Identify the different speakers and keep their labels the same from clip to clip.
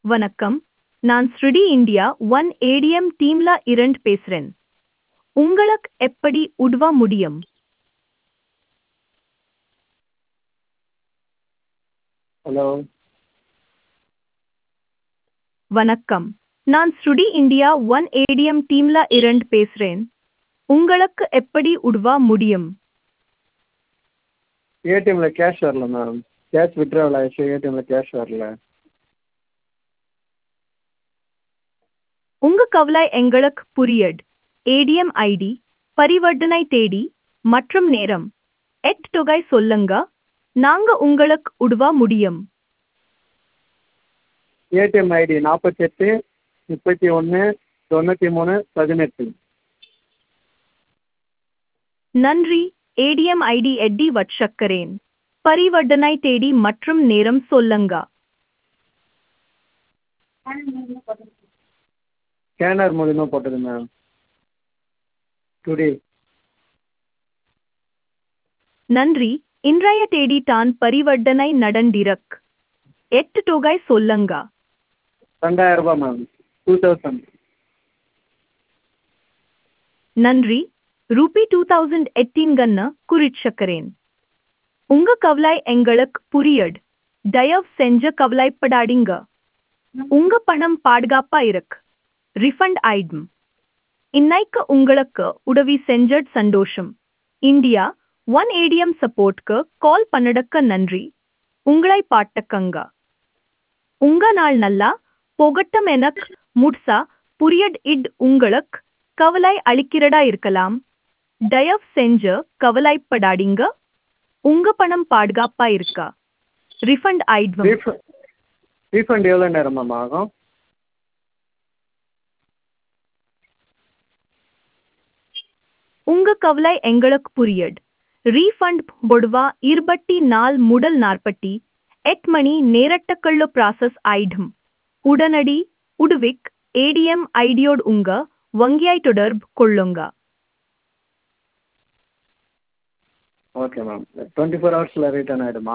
Speaker 1: வணக்கம் நான் ஸ்ருடி இந்தியா ஒன் ஏடிஎம் டீம்ல இரண்டு பேசுறேன் உங்களுக்கு எப்படி உதவ முடியும்
Speaker 2: ஹலோ
Speaker 1: வணக்கம் நான் ஸ்ருடி இந்தியா ஒன் ஏடிஎம் டீம்ல இரண்டு பேசுறேன் உங்களுக்கு எப்படி உதவ முடியும்
Speaker 2: ஏடிஎம்ல கேஷ் வரல மேம் கேஷ் வித்ட்ராவல் ஆயிடுச்சு ஏடிஎம்ல கேஷ் வரல
Speaker 1: உங்க கவலை எங்களுக்கு புரியட் ஏடிஎம் ஐடி பரிவர்த்தனை தேதி மற்றும் நேரம் எட் தொகை சொல்லுங்க நாங்க உங்களுக்கு உதவ முடியும்
Speaker 2: ஏடிஎம் ஐடி நாற்பத்தெட்டு முப்பத்தி ஒன்று தொண்ணூற்றி மூணு பதினெட்டு
Speaker 1: நன்றி ஏடிஎம் ஐடி எட்டி வச்சக்கரேன் பரிவர்த்தனை தேதி மற்றும் நேரம் சொல்லுங்க
Speaker 2: ஸ்கேனர் மூலிமா போட்டது மேம் டுடே
Speaker 1: நன்றி இன்றைய தேதி தான் பரிவர்த்தனை நடந்திருக் எட்டு தொகை சொல்லுங்க
Speaker 2: ரெண்டாயிரம் ரூபாய் மேம் டூ தௌசண்ட்
Speaker 1: நன்றி ரூபி டூ தௌசண்ட் எட்டீன்கன்னு குறிச்சக்கரேன் உங்க கவலை எங்களுக்கு புரியட் தயவு செஞ்ச கவலைப்படாதீங்க உங்க பணம் பாதுகாப்பா இருக்கு ரிஃபண்ட் ஆயிடும் இன்னைக்கு உங்களுக்கு உதவி செஞ்சட் சந்தோஷம் இந்தியா ஒன் ஏடிஎம் சப்போர்ட்க்கு கால் பண்ணடக்க நன்றி உங்களை பாட்டக்கங்க உங்க நாள் நல்லா போகட்டும் எனக்கு முட்சா புரியட் இட் உங்களுக்கு கவலை அளிக்கிறதா இருக்கலாம் தயவு செஞ்சு கவலைப்படாதீங்க உங்க பணம் பாதுகாப்பா இருக்கா ரிஃபண்ட் ஆயிடும்
Speaker 2: ரீஃபண்ட் ரீஃபண்ட் எவ்வளோ நேரம் மேம் ஆகும்
Speaker 1: உங்க கவலை எங்களுக்கு புரியட் ரீஃபண்ட் பொடுவா இருபத்தி நாள் முதல் நாற்பத்தி எட் மணி நேரட்டக்கள்ள ப்ராசஸ் ஆயிடும் உடனடி உடுவிக் ஏடிஎம் ஐடியோடு உங்க வங்கியாய் தொடர்பு கொள்ளுங்க
Speaker 2: ஓகே மேம் டுவெண்ட்டி ஃபோர் ஹவர்ஸில் ரிட்டர்ன் ஆகிடுமா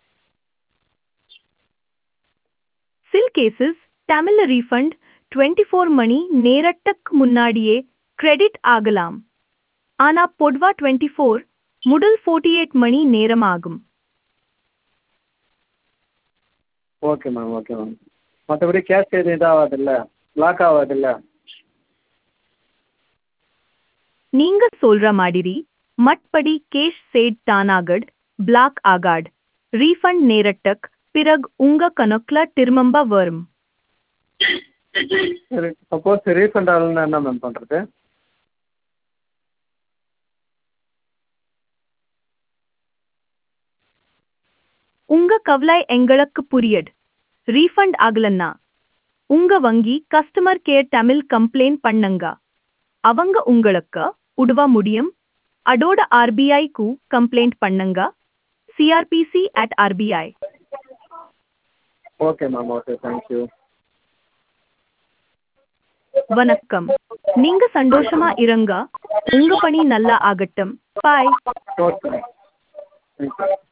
Speaker 1: சில் cases Tamil refund twenty four மணி நேரட்டக்கு முன்னாடியே கிரெடிட் ஆகலாம் ஆனா பொதுவா டுவெண்ட்டி ஃபோர் முதல் ஃபோர்ட்டி எயிட் மணி நேரம் ஆகும்
Speaker 2: ஓகே மேம் ஓகே மேம் மற்றபடி கேஷ் எதுவும் இதாகாதில்ல லாக் ஆகாதில்ல
Speaker 1: நீங்க சொல்ற மாதிரி மட்படி கேஷ் சேட் தானாகட் பிளாக் ஆகாட் ரீஃபண்ட் நேரட்டக் பிறகு உங்க கணக்குல திரும்ப வரும்
Speaker 2: சரி சப்போஸ் ரீஃபண்ட் ஆகலைன்னா என்ன மேம் பண்ணுறது
Speaker 1: உங்க கவலை எங்களுக்கு புரியட் ரீஃபண்ட் ஆகலன்னா உங்க வங்கி கஸ்டமர் கேர் தமிழ் கம்ப்ளைண்ட் பண்ணுங்க அவங்க உங்களுக்கு உதவ முடியும் அதோட ஆர்பிஐக்கு கம்ப்ளைண்ட் பண்ணுங்க CRPC at RBI
Speaker 2: okay ma'am okay thank you
Speaker 1: வணக்கம் நீங்க சந்தோஷமா இருங்க உங்க பணி நல்லா ஆகட்டும் பாய்
Speaker 2: ஓகே தேங்க்யூ